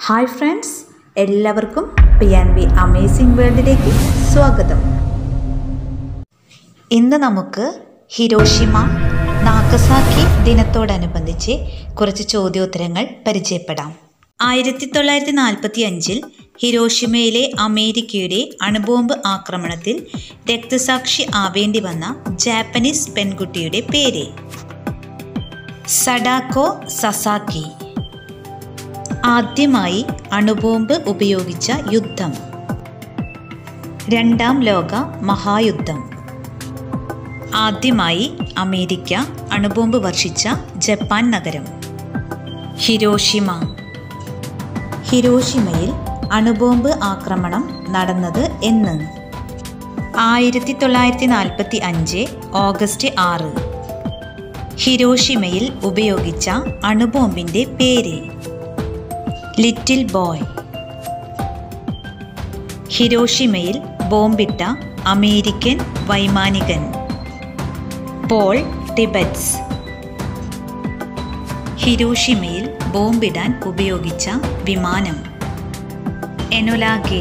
hi friends എല്ലാവർക്കും P and B amazing വേൾഡിലേക്ക് സ്വാഗതം ഇന്ന് നമുക്ക് ഹിരോഷിമ നാഗസാക്കി ദിനത്തോടനുബന്ധിച്ച് കുറച്ച് ചോദ്യോത്തരങ്ങൾ പരിചയപ്പെടാം ആയിരത്തി തൊള്ളായിരത്തി നാൽപ്പത്തി അഞ്ചിൽ ഹിരോഷിമയിലെ അമേരിക്കയുടെ അണുബോംബ് ആക്രമണത്തിൽ രക്തസാക്ഷി ആവേണ്ടി വന്ന ജാപ്പനീസ് പെൺകുട്ടിയുടെ പേര് സഡാക്കോ സസാക്കി ആദ്യമായി അണുബോംബ് ഉപയോഗിച്ച യുദ്ധം രണ്ടാം ലോക മഹായുദ്ധം ആദ്യമായി അമേരിക്ക അണുബോംബ് വർഷിച്ച ജപ്പാൻ നഗരം ഹിരോഷിമ ഹിരോഷിമയിൽ അണുബോംബ് ആക്രമണം നടന്നത് എന്ന് ആയിരത്തി തൊള്ളായിരത്തി നാൽപ്പത്തി അഞ്ച് ഓഗസ്റ്റ് ആറ് ഹിരോഷിമയിൽ ഉപയോഗിച്ച അണുബോംബിൻ്റെ പേര് ലിറ്റിൽ ബോയ് ഹിരോഷിമയിൽ ബോംബിട്ട അമേരിക്കൻ വൈമാനികൻ പോൾ ടിബറ്റ്സ് ഹിരോഷിമയിൽ ബോംബിടാൻ ഉപയോഗിച്ച വിമാനം എനൊലാഗെ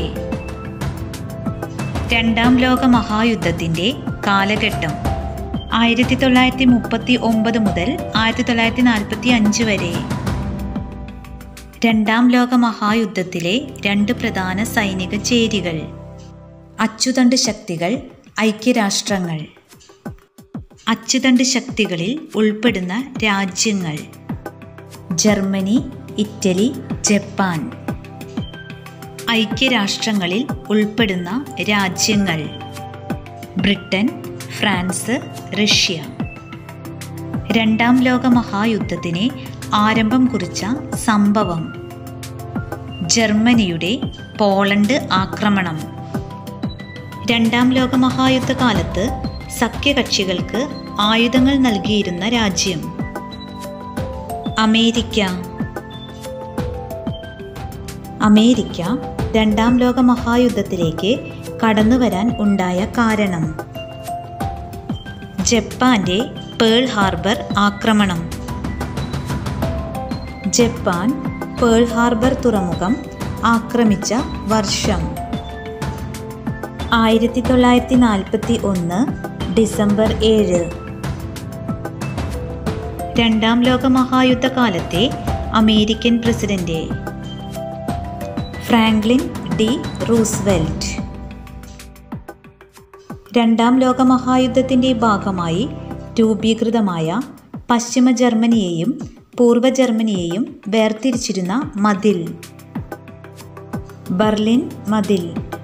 രണ്ടാം ലോക മഹായുദ്ധത്തിൻ്റെ കാലഘട്ടം ആയിരത്തി തൊള്ളായിരത്തി മുപ്പത്തി ഒമ്പത് മുതൽ ആയിരത്തി തൊള്ളായിരത്തി നാൽപ്പത്തി അഞ്ച് വരെ രണ്ടാം ലോക മഹായുദ്ധത്തിലെ രണ്ട് പ്രധാന സൈനിക ചേരികൾ അച്ചുതണ്ട് ശക്തികൾ ഐക്യരാഷ്ട്രങ്ങൾ അച്ചുതണ്ട് ശക്തികളിൽ ഉൾപ്പെടുന്ന രാജ്യങ്ങൾ ജർമ്മനി ഇറ്റലി ജപ്പാൻ ഐക്യരാഷ്ട്രങ്ങളിൽ ഉൾപ്പെടുന്ന രാജ്യങ്ങൾ ബ്രിട്ടൻ ഫ്രാൻസ് റഷ്യ രണ്ടാം ലോക മഹായുദ്ധത്തിന് ആരംഭം കുറിച്ച സംഭവം ജർമ്മനിയുടെ പോളണ്ട് ആക്രമണം രണ്ടാം ലോക മഹായുദ്ധകാലത്ത് സഖ്യകക്ഷികൾക്ക് ആയുധങ്ങൾ നൽകിയിരുന്ന രാജ്യം അമേരിക്ക അമേരിക്ക രണ്ടാം ലോക മഹായുദ്ധത്തിലേക്ക് കടന്നുവരാൻ ഉണ്ടായ കാരണം ജപ്പാന്റെ പേൾ ഹാർബർ ആക്രമണം ജപ്പാൻ പേൾ ഹാർബർ തുറമുഖം ആക്രമിച്ച വർഷം ആയിരത്തി തൊള്ളായിരത്തി നാൽപ്പത്തി ഒന്ന് ഡിസംബർ ഏഴ് രണ്ടാം ലോക മഹായുദ്ധകാലത്തെ American president Franklin D Roosevelt രണ്ടാം ലോക മഹായുദ്ധത്തിൻ്റെ ഭാഗമായി രൂപീകൃതമായ പശ്ചിമ ജർമ്മനിയെയും പൂർവ്വ ജർമ്മനിയെയും വേർതിരിച്ചിരുന്ന മതിൽ ബർലിൻ മതിൽ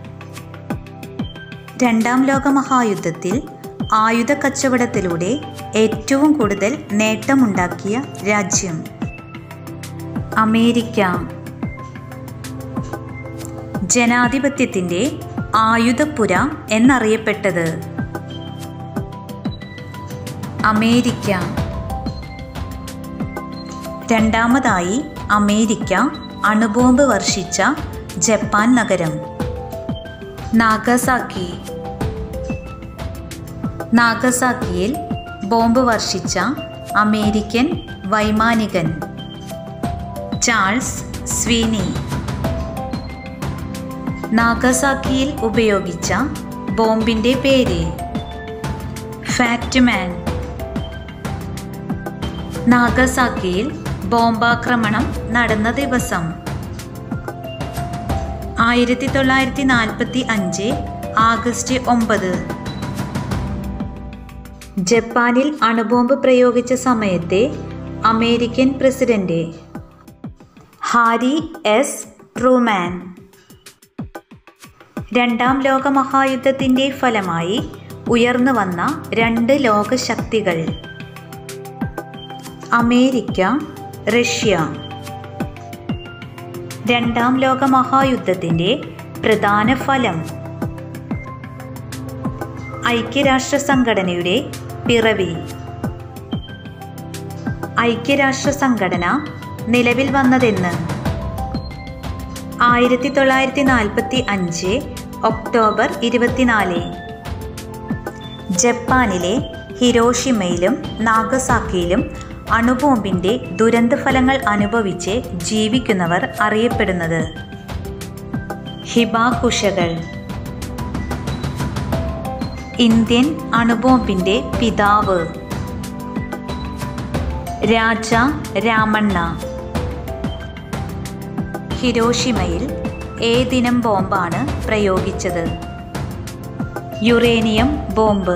രണ്ടാം ലോക മഹായുദ്ധത്തിൽ ആയുധ കച്ചവടത്തിലൂടെ ഏറ്റവും കൂടുതൽ നേട്ടമുണ്ടാക്കിയ രാജ്യം അമേരിക്ക ജനാധിപത്യത്തിൻ്റെ ആയുധപ്പുര എന്നറിയപ്പെട്ടത് അമേരിക്ക രണ്ടാമതായി അമേരിക്ക അണുബോംബ് വർഷിച്ച ജപ്പാൻ നഗരം നാഗസാക്കി നാഗസാക്കിയിൽ ബോംബ് വർഷിച്ച അമേരിക്കൻ വൈമാനികൻ ചാൾസ് സ്വീനി നാഗസാക്കിയിൽ ഉപയോഗിച്ച ബോംബിൻ്റെ പേര് ഫാറ്റ്മാൻ നാഗസാക്കിയിൽ ബോംബാക്രമണം നടന്ന ദിവസം ആയിരത്തി തൊള്ളായിരത്തി നാൽപ്പത്തി അഞ്ച് ആഗസ്റ്റ് ഒമ്പത് ജപ്പാനിൽ അണുബോംബ് പ്രയോഗിച്ച സമയത്തെ American president Harry S Truman രണ്ടാം ലോക മഹായുദ്ധത്തിൻ്റെ ഫലമായി ഉയർന്നു വന്ന രണ്ട് ലോകശക്തികൾ അമേരിക്ക റഷ്യ രണ്ടാം ലോക മഹായുദ്ധത്തിൻ്റെ പ്രധാന ഫലം ഐക്യരാഷ്ട്ര സംഘടനയുടെ പിറവി ഐക്യരാഷ്ട്ര സംഘടന നിലവിൽ വന്നതെന്ന് ആയിരത്തി തൊള്ളായിരത്തി നാൽപ്പത്തി അഞ്ച് ഒക്ടോബർ ഇരുപത്തിനാല് ജപ്പാനിലെ ഹിരോഷിമയിലും നാഗസാക്കിയിലും അണുബോംബിൻ്റെ ദുരന്തഫലങ്ങൾ അനുഭവിച്ച് ജീവിക്കുന്നവർ അറിയപ്പെടുന്നത് ഹിബാകുഷകൾ ഇന്ത്യൻ അണുബോംബിൻ്റെ പിതാവ് രാജ രാമണ്ണ ഹിരോഷിമയിൽ ഏതിനം ബോംബാണ് പ്രയോഗിച്ചത് യുറേനിയം ബോംബ്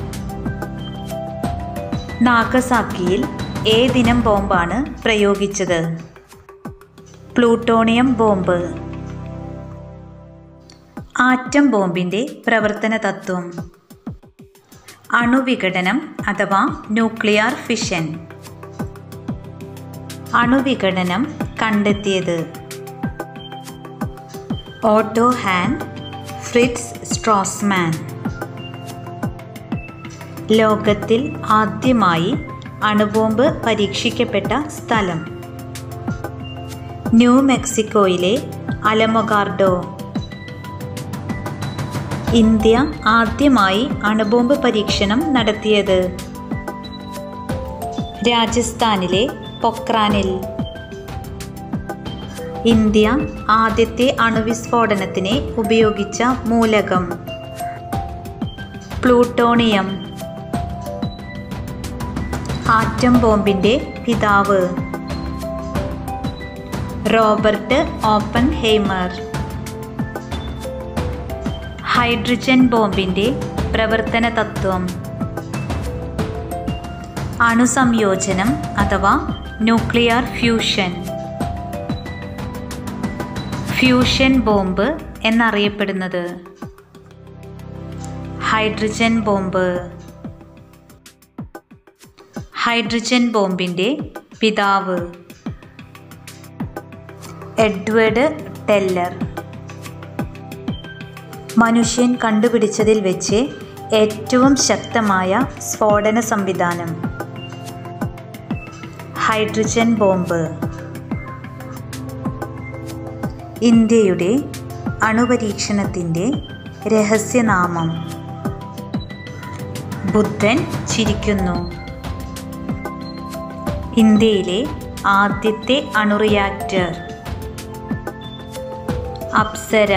നാഗസാക്കിയിൽ ഏതിനം ബോംബാണ് പ്രയോഗിച്ചത് പ്ലൂട്ടോണിയം ബോംബ് ആറ്റം ബോംബിൻ്റെ പ്രവർത്തന തത്വം അണുവിഘടനം അഥവാ ന്യൂക്ലിയർ ഫിഷൻ അണുവിഘടനം കണ്ടെത്തിയത് ഓട്ടോ ഹാൻ ഫ്രിറ്റ്സ് സ്ട്രോസ്മാൻ ലോകത്തിൽ ആദ്യമായി അണുബോംബ് പരീക്ഷിക്കപ്പെട്ട സ്ഥലം ന്യൂ മെക്സിക്കോയിലെ അലമൊഗാർഡോ ഇന്ത്യ ആദ്യമായി അണുബോംബ് പരീക്ഷണം നടത്തിയത് രാജസ്ഥാനിലെ പൊക്രാനിൽ ഇന്ത്യ ആദ്യത്തെ അണുവിസ്ഫോടനത്തിന് ഉപയോഗിച്ച മൂലകം പ്ലൂട്ടോണിയം ആറ്റം ബോംബിൻ്റെ പിതാവ് റോബർട്ട് ഓപ്പൺ ഹെയ്മർ ഹൈഡ്രജൻ ബോംബിൻ്റെ പ്രവർത്തന തത്വം അണുസംയോജനം അഥവാ ന്യൂക്ലിയർ ഫ്യൂഷൻ ഫ്യൂഷൻ ബോംബ് എന്നറിയപ്പെടുന്നത് ഹൈഡ്രജൻ ബോംബ് ഹൈഡ്രജൻ ബോംബിൻ്റെ പിതാവ് എഡ്വേർഡ് ടെല്ലർ മനുഷ്യൻ കണ്ടുപിടിച്ചതിൽ വെച്ച് ഏറ്റവും ശക്തമായ സ്ഫോടന സംവിധാനം ഹൈഡ്രജൻ ബോംബ് ഇന്ത്യയുടെ അണുപരീക്ഷണത്തിൻ്റെ രഹസ്യനാമം ബുദ്ധൻ ചിരിക്കുന്നു ഇന്ത്യയിലെ ആദ്യത്തെ അണുറിയാക്ടർ അപ്സര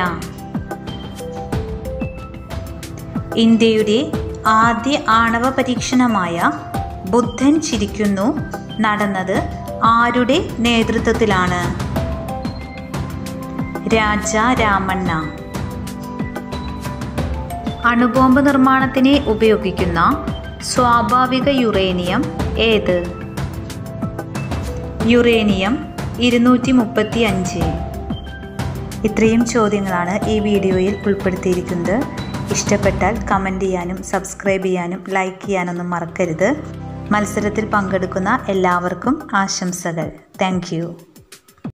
ഇന്ത്യയുടെ ആദ്യ ആണവ പരീക്ഷണമായ ബുദ്ധൻ ചിരിക്കുന്നു നടന്നത് ആരുടെ നേതൃത്വത്തിലാണ് രാജ രാമണ്ണ അണുബോംബ് നിർമ്മാണത്തിന് ഉപയോഗിക്കുന്ന സ്വാഭാവിക യുറേനിയം ഏത് യുറേനിയം ഇരുന്നൂറ്റി മുപ്പത്തി അഞ്ച് ഇത്രയും ചോദ്യങ്ങളാണ് ഈ വീഡിയോയിൽ ഉൾപ്പെടുത്തിയിരിക്കുന്നത് ഇഷ്ടപ്പെട്ടാൽ കമൻറ്റ് ചെയ്യാനും സബ്സ്ക്രൈബ് ചെയ്യാനും ലൈക്ക് ചെയ്യാനൊന്നും മറക്കരുത് മത്സരത്തിൽ പങ്കെടുക്കുന്ന എല്ലാവർക്കും ആശംസകൾ താങ്ക്